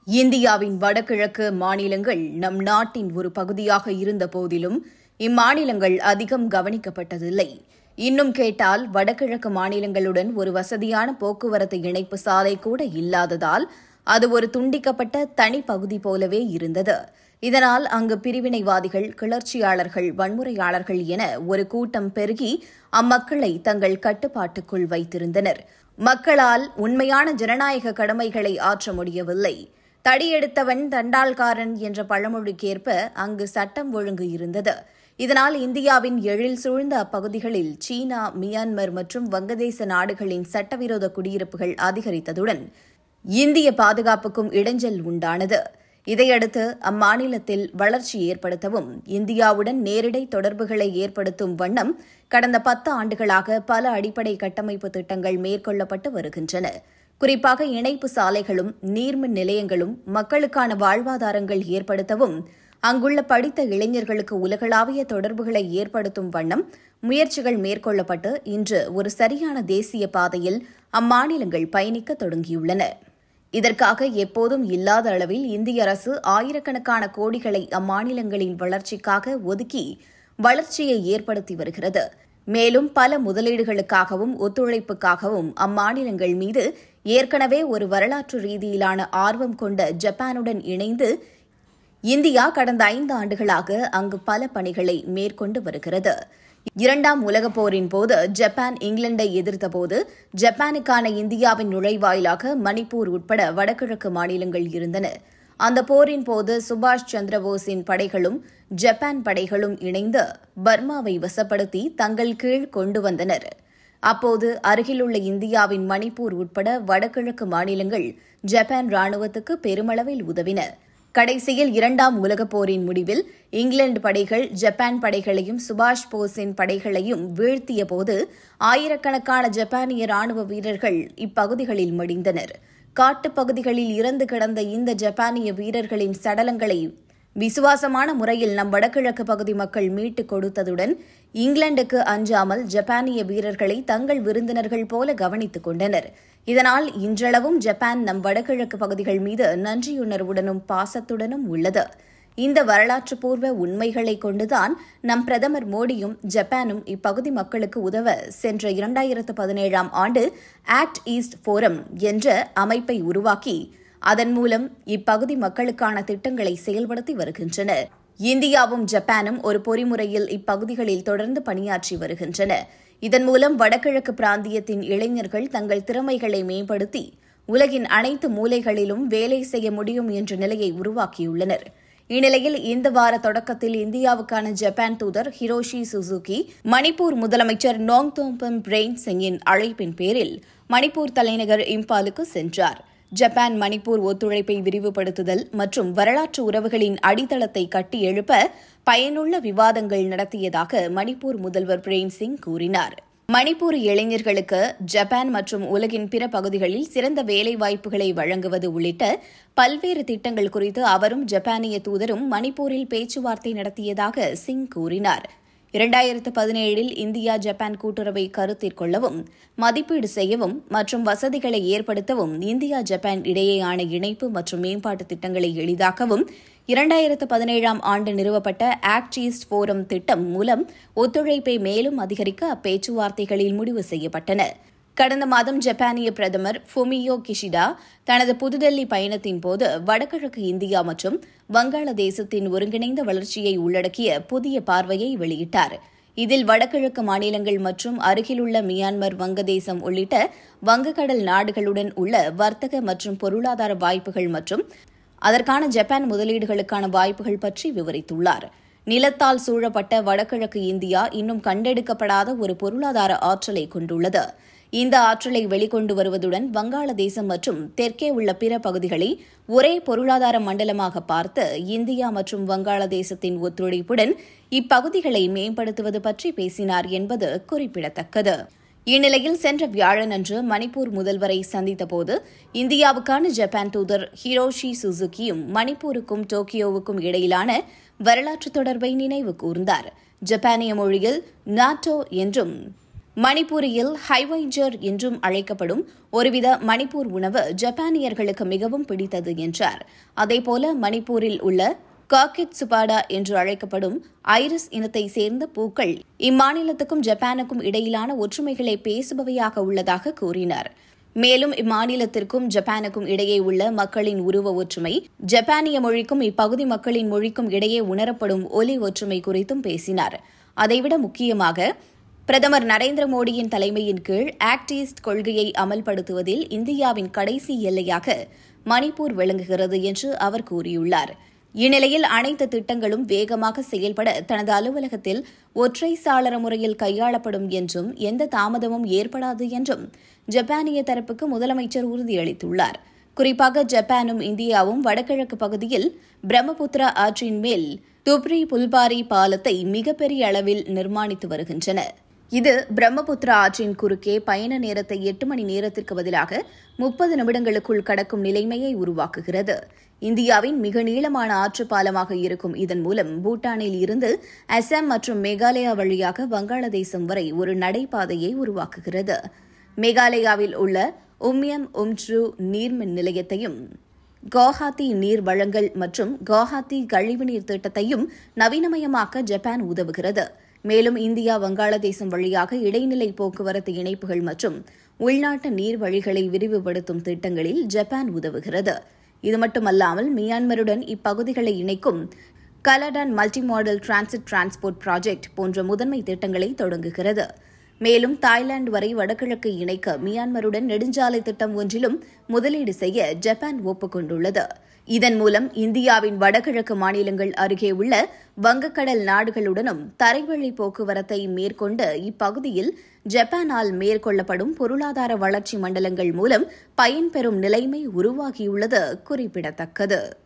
இந்தியாவின் வடகிழக்கு மாநிலங்கள் நம் நாட்டின் ஒரு பகுதியாக இருந்த போதிலும் இம்மாநிலங்கள் அதிகம் கவனிக்கப்பட்டதில்லை இன்னும் கேட்டால் வடகிழக்கு மாநிலங்களுடன் ஒரு வசதியான போக்குவரத்து இணைப்பு சாலை கூட இல்லாததால் அது ஒரு துண்டிக்கப்பட்ட தனி பகுதி போலவே இருந்தது இதனால் அங்கு பிரிவினைவாதிகள் கிளர்ச்சியாளர்கள் வன்முறையாளர்கள் என ஒரு கூட்டம் பெருகி அம்மக்களை தங்கள் கட்டுப்பாட்டுக்குள் வைத்திருந்தனர் மக்களால் உண்மையான ஜனநாயக கடமைகளை ஆற்ற முடியவில்லை தடியெடுத்தவன் தண்டால்காரன் என்ற பழமொழிக்கேற்ப அங்கு சட்டம் ஒழுங்கு இருந்தது இதனால் இந்தியாவின் எழில் சூழ்ந்த அப்பகுதிகளில் சீனா மியான்மர் மற்றும் வங்கதேச நாடுகளின் சட்டவிரோத குடியிருப்புகள் அதிகரித்ததுடன் இந்திய பாதுகாப்புக்கும் இடைஞ்சல் உண்டானது இதையடுத்து அம்மாநிலத்தில் வளர்ச்சி ஏற்படுத்தவும் இந்தியாவுடன் நேரடி தொடர்புகளை ஏற்படுத்தும் வண்ணம் கடந்த பத்து ஆண்டுகளாக பல அடிப்படை கட்டமைப்பு திட்டங்கள் மேற்கொள்ளப்பட்டு வருகின்றன குறிப்பாக இணைப்பு சாலைகளும் நீர்மின் நிலையங்களும் மக்களுக்கான வாழ்வாதாரங்கள் ஏற்படுத்தவும் அங்குள்ள படித்த இளைஞர்களுக்கு உலகளாவிய தொடர்புகளை ஏற்படுத்தும் வண்ணம் முயற்சிகள் மேற்கொள்ளப்பட்டு இன்று ஒரு சரியான தேசிய பாதையில் அம்மாநிலங்கள் பயணிக்க தொடங்கியுள்ளன இதற்காக எப்போதும் இல்லாத அளவில் இந்திய அரசு ஆயிரக்கணக்கான கோடிகளை அம்மாநிலங்களின் வளர்ச்சிக்காக ஒதுக்கி வளர்ச்சியை ஏற்படுத்தி வருகிறது மேலும் பல முதலீடுகளுக்காகவும் ஒத்துழைப்புக்காகவும் அம்மாநிலங்கள் மீது ஏற்கனவே ஒரு வரலாற்று ரீதியிலான ஆர்வம் கொண்ட ஜப்பானுடன் இணைந்து இந்தியா கடந்த ஐந்து ஆண்டுகளாக அங்கு பல பணிகளை மேற்கொண்டு வருகிறது இரண்டாம் உலகப் போரின் போது ஜப்பான் இங்கிலாந்தை எதிர்த்தபோது ஜப்பானுக்கான இந்தியாவின் நுழைவாயிலாக மணிப்பூர் உட்பட வடகிழக்கு மாநிலங்கள் இருந்தன அந்த போரின் போது சுபாஷ் சந்திரபோஸின் படைகளும் ஜப்பான் படைகளும் இணைந்து பர்மாவை வசப்படுத்தி தங்கள் கீழ் கொண்டு வந்தனர் அப்போது அருகிலுள்ள இந்தியாவின் மணிப்பூர் உட்பட வடகிழக்கு மாநிலங்கள் ஜப்பான் ராணுவத்துக்கு பெருமளவில் உதவின கடைசியில் இரண்டாம் உலகப் போரின் முடிவில் இங்கிலாந்து படைகள் ஜப்பான் படைகளையும் சுபாஷ் போஸின் படைகளையும் வீழ்த்திய போது ஆயிரக்கணக்கான ஜப்பானிய ராணுவ வீரர்கள் இப்பகுதிகளில் மடிந்தனர் காட்டுப்பகுதிகளில் இறந்து கிடந்த இந்த ஜப்பானிய வீரர்களின் சடலங்களை விசுவாசமான முறையில் நம் வடகிழக்கு பகுதி மக்கள் மீட்டுக் கொடுத்ததுடன் இங்கிலாந்துக்கு அஞ்சாமல் ஜப்பானிய வீரர்களை தங்கள் விருந்தினர்கள் போல கவனித்துக் கொண்டனர் இதனால் இன்றளவும் ஜப்பான் நம் வடகிழக்கு பகுதிகள் மீது நன்றியுணர்வுடனும் பாசத்துடனும் உள்ளது இந்த வரலாற்று பூர்வ உண்மைகளை கொண்டுதான் நம் பிரதமர் மோடியும் ஜப்பானும் இப்பகுதி மக்களுக்கு உதவ சென்ற இரண்டாயிரத்து பதினேழாம் ஆண்டு ஆக்ட் ஈஸ்ட் போரம் என்ற அமைப்பை உருவாக்கி அதன் மூலம் இப்பகுதி மக்களுக்கான திட்டங்களை செயல்படுத்தி வருகின்றன இந்தியாவும் ஜப்பானும் ஒரு பொறிமுறையில் இப்பகுதிகளில் தொடர்ந்து பணியாற்றி வருகின்றன இதன் மூலம் வடகிழக்கு பிராந்தியத்தின் இளைஞர்கள் தங்கள் திறமைகளை மேம்படுத்தி உலகின் அனைத்து மூலைகளிலும் வேலை செய்ய முடியும் என்ற நிலையை உருவாக்கியுள்ளனர் இந்நிலையில் இந்த வார தொடக்கத்தில் இந்தியாவுக்கான ஜப்பான் தூதர் ஹிரோஷி சுசுகி மணிப்பூர் முதலமைச்சர் நோங்தோம்பம் பிரெயின் சிங்கின் அழைப்பின் பேரில் மணிப்பூர் தலைநகர் இம்பாலுக்கு சென்றார் ஜப்பான் மணிப்பூர் ஒத்துழைப்பை விரிவுபடுத்துதல் மற்றும் வரலாற்று உறவுகளின் அடித்தளத்தை கட்டி எழுப்ப பயனுள்ள விவாதங்கள் நடத்தியதாக மணிப்பூர் முதல்வர் பிரேம் சிங் கூறினார் மணிப்பூர் இளைஞர்களுக்கு ஜப்பான் மற்றும் உலகின் பிற பகுதிகளில் சிறந்த வேலைவாய்ப்புகளை வழங்குவது உள்ளிட்ட பல்வேறு திட்டங்கள் குறித்து அவரும் ஜப்பானிய தூதரும் மணிப்பூரில் பேச்சுவார்த்தை நடத்தியதாக சிங் கூறினார் இரண்டாயிரத்து பதினேழில் இந்தியா ஜப்பான் கூட்டுறவை கருத்தில் கொள்ளவும் மதிப்பீடு செய்யவும் மற்றும் வசதிகளை ஏற்படுத்தவும் இந்தியா ஜப்பான் இடையேயான இணைப்பு மற்றும் மேம்பாட்டு திட்டங்களை எளிதாக்கவும் இரண்டாயிரத்து பதினேழாம் ஆண்டு நிறுவப்பட்ட ஆக்ட் ஈஸ்ட் போரம் திட்டம் மூலம் ஒத்துழைப்பை மேலும் அதிகரிக்க அப்பேச்சுவார்த்தைகளில் முடிவு செய்யப்பட்டன கடந்த மாதம் ஜப்பானிய பிரதமர் ஃபுமியோ கிஷிடா தனது புதுடெல்லி பயணத்தின் போது வடகிழக்கு இந்தியா மற்றும் வங்காளதேசத்தின் ஒருங்கிணைந்த வளர்ச்சியை உள்ளடக்கிய புதிய பார்வையை வெளியிட்டார் இதில் வடகிழக்கு மாநிலங்கள் மற்றும் அருகிலுள்ள மியான்மர் வங்கதேசம் உள்ளிட்ட வங்கக்கடல் நாடுகளுடன் உள்ள வர்த்தக மற்றும் பொருளாதார வாய்ப்புகள் மற்றும் அதற்கான ஜப்பான் முதலீடுகளுக்கான வாய்ப்புகள் பற்றி விவரித்துள்ளார் நிலத்தால் சூழப்பட்ட வடகிழக்கு இந்தியா இன்னும் கண்டெடுக்கப்படாத ஒரு பொருளாதார ஆற்றலை கொண்டுள்ளது இந்த ஆற்றலை வெளிக்கொண்டு வருவதுடன் வங்காளதேசம் மற்றும் தெற்கே உள்ள பிற பகுதிகளை ஒரே பொருளாதார மண்டலமாக பார்த்து இந்தியா மற்றும் வங்காளதேசத்தின் ஒத்துழைப்புடன் இப்பகுதிகளை மேம்படுத்துவது பற்றி பேசினார் என்பது குறிப்பிடத்தக்கது இந்நிலையில் சென்ற வியாழனன்று மணிப்பூர் முதல்வரை சந்தித்தபோது இந்தியாவுக்கான ஜப்பான் தூதர் ஹிரோஷி சுசுகியும் மணிப்பூருக்கும் டோக்கியோவுக்கும் இடையிலான வரலாற்று தொடர்பை நினைவு கூர்ந்தார் ஜப்பானிய மொழியில் நாட்டோ என்றும் மணிப்பூரில் ஹைவைஜர் என்றும் அழைக்கப்படும் ஒருவித மணிப்பூர் உணவு ஜப்பானியர்களுக்கு மிகவும் பிடித்தது என்றார் அதேபோல மணிப்பூரில் உள்ள காக்கிட் சுபாடா என்று அழைக்கப்படும் ஐரிஸ் இனத்தை சேர்ந்த பூக்கள் இம்மாநிலத்துக்கும் ஜப்பானுக்கும் இடையிலான ஒற்றுமைகளை பேசுபவையாக உள்ளதாக கூறினார் மேலும் இம்மாநிலத்திற்கும் ஜப்பானுக்கும் இடையே உள்ள மக்களின் உருவ ஒற்றுமை ஜப்பானிய மொழிக்கும் இப்பகுதி மக்களின் மொழிக்கும் இடையே உணரப்படும் ஒலி ஒற்றுமை குறித்தும் பேசினார் அதைவிட முக்கியமாக பிரதமர் நரேந்திர மோடியின் தலைமையின் கீழ் ஆக்ட் ஈஸ்ட் கொள்கையை அமல்படுத்துவதில் இந்தியாவின் கடைசி எல்லையாக மணிப்பூர் விளங்குகிறது என்று அவர் கூறியுள்ளார் இந்நிலையில் அனைத்து திட்டங்களும் வேகமாக செயல்பட தனது அலுவலகத்தில் ஒற்றை சாளர முறையில் கையாளப்படும் என்றும் எந்த தாமதமும் ஏற்படாது என்றும் ஜப்பானிய தரப்புக்கு முதலமைச்சர் உறுதியளித்துள்ளார் குறிப்பாக ஜப்பானும் இந்தியாவும் வடகிழக்கு பகுதியில் பிரம்மபுத்திரா ஆற்றின் மேல் துப்ரி புல்பாரி பாலத்தை மிகப்பெரிய அளவில் நிர்மாணித்து வருகின்றன இது பிரம்மபுத்திரா ஆற்றின் குறுக்கே பயண நேரத்தை எட்டு மணி நேரத்திற்கு பதிலாக முப்பது நிமிடங்களுக்குள் கடக்கும் நிலைமையை உருவாக்குகிறது இந்தியாவின் மிக நீளமான ஆற்று பாலமாக இருக்கும் இதன் மூலம் பூட்டானில் இருந்து அசாம் மற்றும் மேகாலயா வழியாக வங்காளதேசம் வரை ஒரு நடைபாதையை உருவாக்குகிறது மேகாலயாவில் உள்ள உம்யம் உம்ட்ரு நீர்மின் நிலையத்தையும் குவஹாத்தி நீர் வழங்கல் மற்றும் குவஹாத்தி கழிவுநீர் திட்டத்தையும் நவீனமயமாக்க ஜப்பான் உதவுகிறது மேலும் இந்தியா வங்காளதேசம் வழியாக இடைநிலை போக்குவரத்து இணைப்புகள் மற்றும் உள்நாட்டு நீர் வழிகளை விரிவுபடுத்தும் திட்டங்களில் ஜப்பான் உதவுகிறது இது மட்டுமல்லாமல் மியான்மருடன் இப்பகுதிகளை இணைக்கும் Kaladan multi modal transit transport project போன்ற முதன்மை திட்டங்களை தொடங்குகிறது மேலும் தாய்லாந்து வரை வடகிழக்கு இணைக்க மியான்மருடன் நெடுஞ்சாலை திட்டம் ஒன்றிலும் முதலீடு செய்ய ஜப்பான் ஒப்புக்கொண்டுள்ளது இதன் மூலம் இந்தியாவின் வடகிழக்கு மாநிலங்கள் அருகே உள்ள வங்கக்கடல் நாடுகளுடனும் தரைவழி போக்குவரத்தை மேற்கொண்ட இப்பகுதியில் ஜப்பானால் மேற்கொள்ளப்படும் பொருளாதார வளர்ச்சி மண்டலங்கள் மூலம் பயன்பெறும் நிலைமை உருவாகியுள்ளது குறிப்பிடத்தக்கது